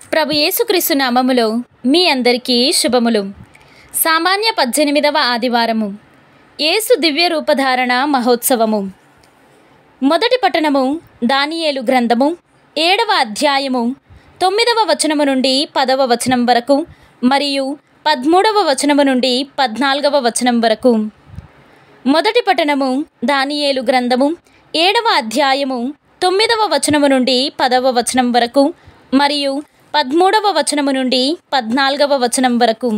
ప్రభు యేసుక్రీస్తు నామములో మీ అందరికీ శుభములు సామాన్య పద్దెనిమిదవ ఆదివారము యేసు దివ్య రూపధారణ మహోత్సవము మొదటి పట్టణము దానియేలు గ్రంథము ఏడవ అధ్యాయము తొమ్మిదవ వచనము నుండి పదవ వచనం వరకు మరియు పదమూడవ వచనము నుండి పద్నాలుగవ వచనం వరకు మొదటి పట్టణము దానియేలు గ్రంథము ఏడవ అధ్యాయము తొమ్మిదవ వచనము నుండి పదవ వచనం వరకు మరియు పదమూడవ వచనము నుండి పద్నాలుగవ వచనం వరకు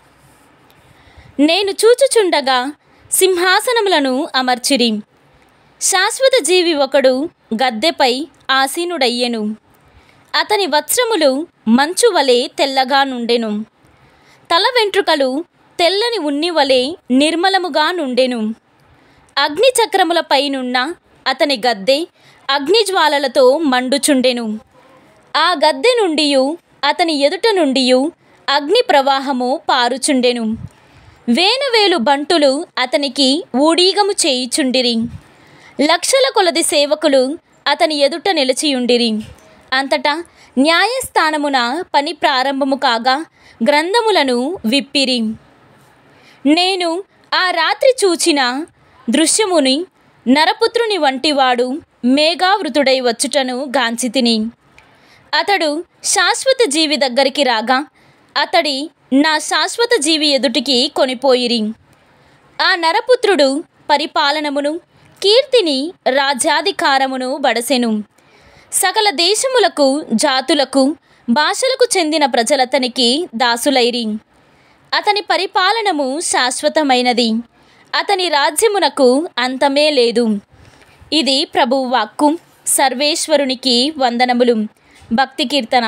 నేను చూచుచుండగా సింహాసనములను అమర్చిరి శాశ్వత జీవి ఒకడు గద్దెపై ఆసీనుడయ్యెను అతని వస్త్రములు మంచు వలె తెల్లగా నుండెను తల వెంట్రుకలు తెల్లని ఉన్ని వలె నిర్మలముగా నుండెను అగ్ని చక్రములపైనున్న అతని గద్దె అగ్నిజ్వాలలతో మండుచుండెను ఆ గద్దె నుండి అతని ఎదుట నుండి అగ్ని ప్రవాహము పారుచుండెను వేనువేలు బంటులు అతనికి ఊడీగము చేయిచుండిరి లక్షల కొలది సేవకులు అతని ఎదుట నిలిచియుండిరి అంతటా న్యాయస్థానమున పని ప్రారంభము కాగా గ్రంథములను విప్పిరి నేను ఆ రాత్రి చూచిన దృశ్యముని నరపుత్రుని వంటివాడు మేఘావృతుడై వచ్చుటను గాంచితిని అతడు శాశ్వత జీవి దగ్గరికి రాగా అతడి నా శాశ్వత జీవి ఎదుటికి కొనిపోయిరి ఆ నరపుత్రుడు పరిపాలనమును కీర్తిని రాజ్యాధికారమును బడసెను సకల దేశములకు జాతులకు భాషలకు చెందిన ప్రజలతనికి దాసులైరి అతని పరిపాలనము శాశ్వతమైనది అతని రాజ్యమునకు అంతమే లేదు ఇది ప్రభువు వాక్కు సర్వేశ్వరునికి వందనములు భక్తి కీర్తన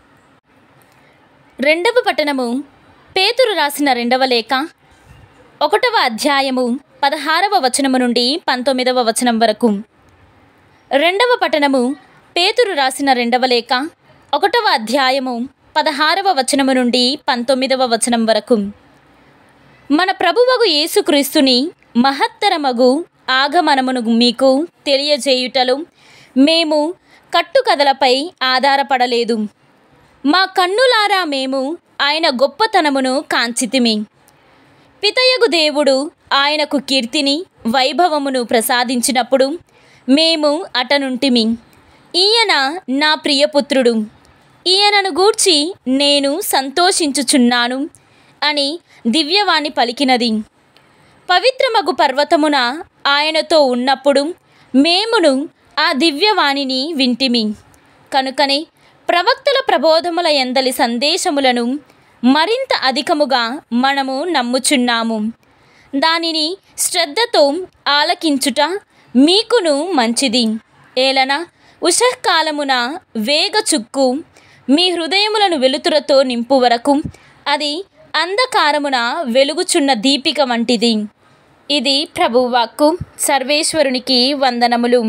రెండవ పట్టణము పేతురు రాసిన రెండవ లేఖ ఒకటవ అధ్యాయము పదహారవ వచనము నుండి పంతొమ్మిదవ వచనం వరకు రెండవ పట్టణము పేతురు రాసిన రెండవ లేఖ ఒకటవ అధ్యాయము పదహారవ వచనము నుండి పంతొమ్మిదవ వచనం వరకు మన ప్రభువగు యేసుక్రీస్తుని మహత్తరమగు ఆగమనమును మీకు తెలియజేయుటలో మేము కట్టుకథలపై ఆధారపడలేదు మా కన్నులారా మేము ఆయన గొప్పతనమును కాంచితిమి పితయగు దేవుడు ఆయనకు కీర్తిని వైభవమును ప్రసాదించినప్పుడు మేము అటనుంటిమి ఈయన నా ప్రియపుత్రుడు ఈయనను గూర్చి నేను సంతోషించుచున్నాను అని దివ్యవాణి పలికినది పవిత్రమగు పర్వతమున ఆయనతో ఉన్నప్పుడు మేమును ఆ దివ్యవాణిని వింటిమి కనుకనే ప్రవక్తల ప్రబోధముల ఎందలి సందేశములను మరింత అధికముగా మనము నమ్ముచున్నాము దానిని శ్రద్ధతో ఆలకించుట మీకును మంచిది ఏలన ఉషకాలమున వేగ చుక్కు మీ హృదయములను వెలుతురతో నింపు వరకు అది అంధకారమున వెలుగుచున్న దీపిక వంటిది ఇది ప్రభువాక్కు సర్వేశ్వరునికి వందనములు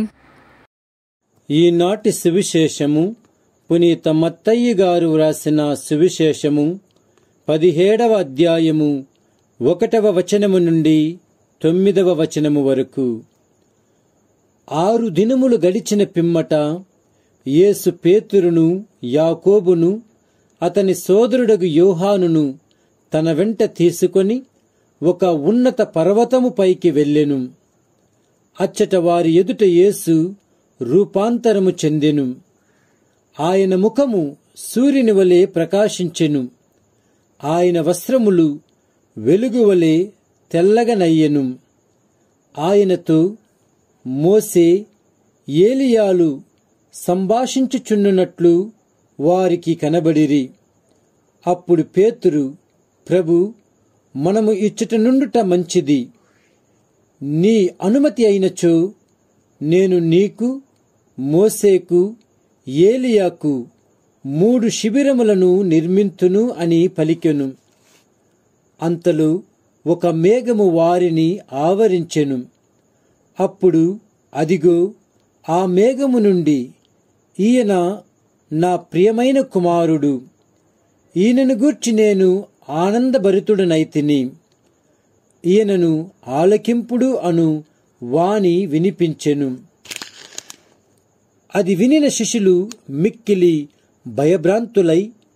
ఈనాటి సువిశేషము పునీత మత్తయ్య గారు వ్రాసిన సువిశేషము పదిహేడవ అధ్యాయము ఒకటవ వచనము నుండి తొమ్మిదవ వచనము వరకు ఆరు దినములు గడిచిన పిమ్మట యేసు పేతురును యాకోబును అతని సోదరుడగు యోహానును తన వెంట తీసుకొని ఒక ఉన్నత పర్వతము పైకి వెళ్ళెను అచ్చట వారి ఎదుట యేసు రూపాంతరము చెందెను ఆయన ముఖము సూర్యుని వలె ప్రకాశించెను ఆయన వస్త్రములు వెలుగువలే తెల్లగనయ్యెను ఆయనతో మోసే ఏలియాలు సంభాషించుచున్నున్నట్లు వారికి కనబడిరి అప్పుడు పేతురు ప్రభు మనము ఇచ్చట నుండుట మంచిది నీ అనుమతి అయినచో నేను నీకు మోసేకు ఏలియాకు మూడు శిబిరములను నిర్మింతును అని పలికెను అంతలో ఒక మేఘము వారిని ఆవరించెను అప్పుడు అదిగో ఆ మేఘము నుండి ఈయన నా ప్రియమైన కుమారుడు ఈయనను గూర్చి నేను ఆనందభరితుడనైతిని ఈయనను ఆలకింపుడు అను వాణి వినిపించెను అది వినిన శిష్యులు మిక్కిలి భయభ్రాంతులై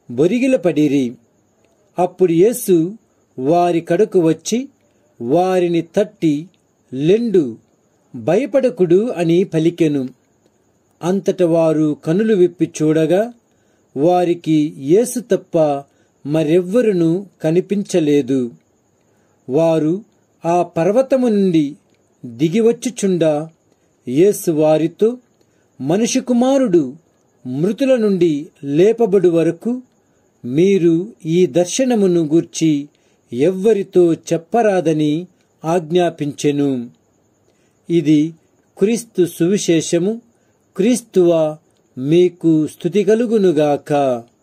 బొరిగిలపడిరి అప్పుడు యేసు వారి కడకు వచ్చి వారిని తట్టి లెండు భయపడకుడు అని పలికెను అంతట వారు కనులు విప్పి చూడగా వారికి యేసు తప్ప మరెవ్వరును కనిపించలేదు వారు ఆ పర్వతము నుండి దిగివచ్చుచుండా యేసు వారితో మనిషి కుమారుడు మృతుల నుండి లేపబడు వరకు మీరు ఈ దర్శనమును గూర్చి ఎవ్వరితో చెప్పరాదని ఆజ్ఞాపించెను ఇది క్రీస్తు సువిశేషము క్రీస్తువ మీకు స్థుతి కలుగునుగాక